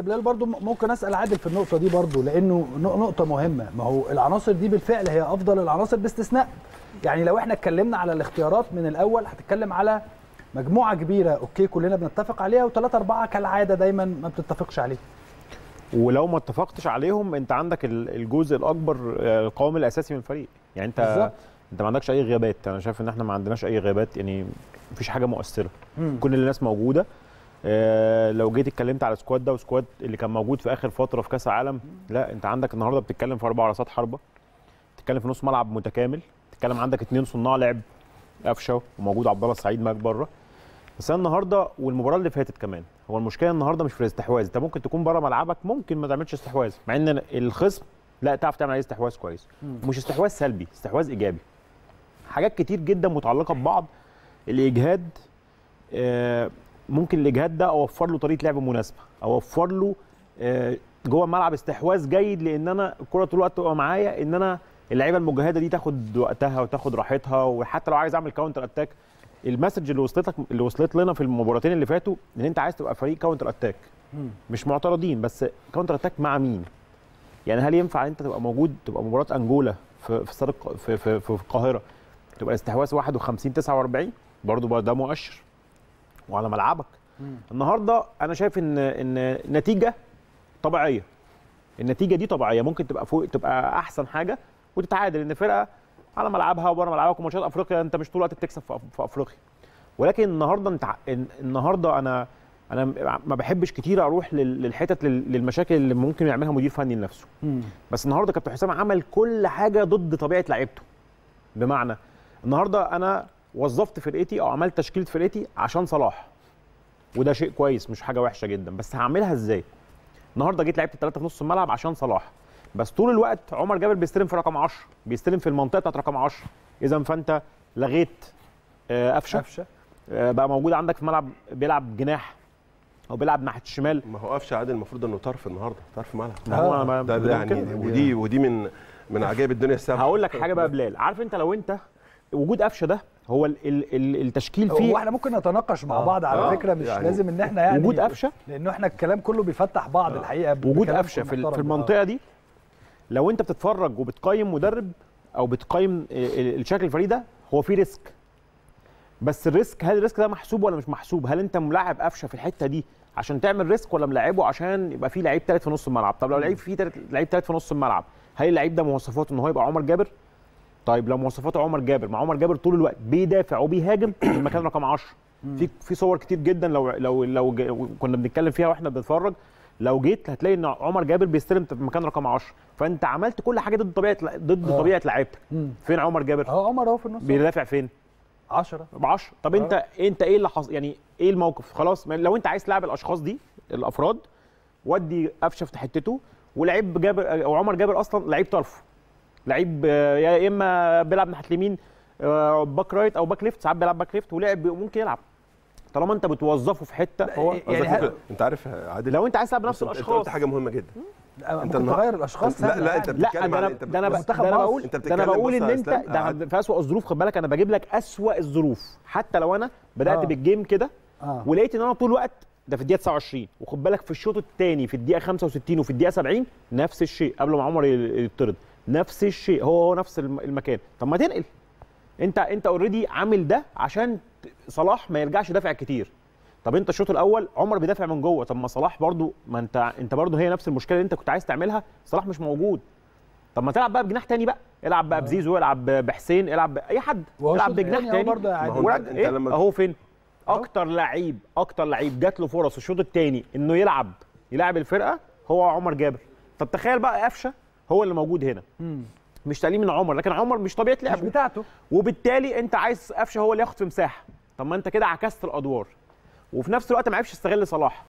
بلال برضو ممكن اسال عادل في النقطه دي برضو لانه نقطه مهمه ما هو العناصر دي بالفعل هي افضل العناصر باستثناء يعني لو احنا اتكلمنا على الاختيارات من الاول هتتكلم على مجموعه كبيره اوكي كلنا بنتفق عليها وثلاثه اربعه كالعاده دايما ما بتتفقش عليها ولو ما اتفقتش عليهم انت عندك الجزء الاكبر القوام الاساسي من الفريق يعني انت بالزبط. انت ما عندكش اي غيابات انا شايف ان احنا ما عندناش اي غيابات يعني مفيش حاجه مؤثره مم. كل الناس موجوده اه لو جيت اتكلمت على سكواد ده وسكواد اللي كان موجود في اخر فتره في كاس العالم لا انت عندك النهارده بتتكلم في اربع راسات حربه بتتكلم في نص ملعب متكامل بتتكلم عندك اثنين صناع لعب قفشه وموجود عبد الله السعيد معاك بره بس انا النهارده والمباراه اللي فاتت كمان هو المشكله النهارده مش في الاستحواذ انت ممكن تكون بره ملعبك ممكن ما تعملش استحواذ مع ان الخصم لا تعرف تعمل عليه استحواذ كويس مش استحواذ سلبي استحواذ ايجابي حاجات كتير جدا متعلقه ببعض الاجهاد آه ممكن الاجهاد ده اوفر له طريقه لعب مناسبه اوفر له آه جوه الملعب استحواذ جيد لان انا الكره طول الوقت تبقى معايا ان انا اللعيبه المجهده دي تاخد وقتها وتاخد راحتها وحتى لو عايز اعمل كاونتر اتاك المسج اللي وصلت لك اللي وصلت لنا في المباراتين اللي فاتوا ان انت عايز تبقى فريق كاونتر اتاك مم. مش معترضين بس كاونتر اتاك مع مين يعني هل ينفع انت تبقى موجود تبقى مباراه انجولا في في استاد في, في, في القاهره تبقى الاستحواذ 51 49 برضه ده مؤشر وعلى ملعبك مم. النهارده انا شايف ان ان نتيجه طبيعيه النتيجه دي طبيعيه ممكن تبقى فوق تبقى احسن حاجه وتتعادل ان فرقه على ملعبها وبره ملعبك وماتشات افريقيا انت مش طول الوقت بتكسب في افريقيا ولكن النهارده انت النهارده انا انا ما بحبش كتير اروح للحتت للمشاكل اللي ممكن يعملها مدير فني لنفسه بس النهارده كابتن حسام عمل كل حاجه ضد طبيعه لعيبته بمعنى النهارده انا وظفت فرقتي او عملت تشكيله فرقتي عشان صلاح وده شيء كويس مش حاجه وحشه جدا بس هعملها ازاي النهارده جيت لعبت ثلاثه في نص الملعب عشان صلاح بس طول الوقت عمر جابر بيستلم في رقم 10 بيستلم في المنطقه بتاعت رقم 10 اذا فانت لغيت قفشه قفشه بقى موجود عندك في ملعب بيلعب جناح او بيلعب ناحيه الشمال ما هو قفشه عادل المفروض انه طرف النهارده طرف ملعب ما هو أنا ده, ده يعني ودي ودي من من عجائب الدنيا السبعه هقول لك حاجه بقى بلال عارف انت لو انت وجود قفشه ده هو ال ال ال التشكيل فيه هو احنا ممكن نتناقش مع بعض على فكره مش يعني لازم ان احنا يعني وجود قفشه لانه احنا الكلام كله بيفتح بعض آه. الحقيقه وجود قفشه في, في المنطقه دي لو انت بتتفرج وبتقيم مدرب او بتقيم الشكل الفريق ده هو في ريسك بس الريسك هل الريسك ده محسوب ولا مش محسوب هل انت ملاعب قفشه في الحته دي عشان تعمل ريسك ولا ملاعبه عشان يبقى في لعيب ثالث في نص الملعب طب لو لعيب في لعيب ثالث في نص الملعب هل اللعيب ده مواصفاته ان هو يبقى عمر جابر طيب لو مواصفاته عمر جابر مع عمر جابر طول الوقت بيدافع وبيهاجم في المكان رقم 10 في في صور كتير جدا لو لو لو كنا بنتكلم فيها واحنا بنتفرج لو جيت هتلاقي ان عمر جابر بيستلم في مكان رقم 10 فانت عملت كل حاجه ضد طبيعه ضد أوه. طبيعه لعيبتك فين عمر جابر اه عمر اهو في النص بيدافع فين 10 ب 10 طب أوه. انت انت ايه اللي حصل يعني ايه الموقف خلاص لو انت عايز تلعب الاشخاص دي الافراد ودي قفشه في حتته ولعيب جابر او عمر جابر اصلا لعيب طرف لعيب يا اما بيلعب ناحيه اليمين باك رايت او باك ليفت ساعات بيلعب باك ليفت ولعب ممكن يلعب طالما انت بتوظفه في حته هو يعني هل... انت عارف عادل لو انت عايز تلعب بنفس الاشخاص انت قلت حاجه مهمه جدا انت تغير الاشخاص لا لا انت بتتكلم عن انت ده انا ده انا بقول ده انا بقول ان انت ده في اسوء الظروف خد بالك انا بجيب لك اسوء الظروف حتى لو انا بدات آه. بالجيم كده آه. ولقيت ان انا طول الوقت ده في الدقيقه 29 وخد بالك في الشوط الثاني في الدقيقه 65 وفي الدقيقه 70 نفس الشيء قبل ما عمر يطرد نفس الشيء هو هو نفس المكان طب ما تنقل انت انت اوريدي عامل ده عشان صلاح ما يرجعش يدافع كتير طب انت الشوط الاول عمر بيدافع من جوه طب ما صلاح برضو ما انت انت برضو هي نفس المشكله اللي انت كنت عايز تعملها صلاح مش موجود طب ما تلعب بقى بجناح تاني بقى العب بقى بزيزو العب بحسين العب باي حد العب بجناح يعني تاني برضه ورد ايه لما... اهو فين اكتر لعيب اكتر لعيب جات له فرص الشوط الثاني انه يلعب يلعب الفرقه هو عمر جابر طب تخيل بقى قفشه هو اللي موجود هنا مم. مش تقليل من عمر لكن عمر مش طبيعه مش لعبه بتاعته وبالتالي انت عايز قفشه هو اللي ياخد في مساحه طب ما انت كده عكست الادوار وفي نفس الوقت ما عرفش يستغل صلاح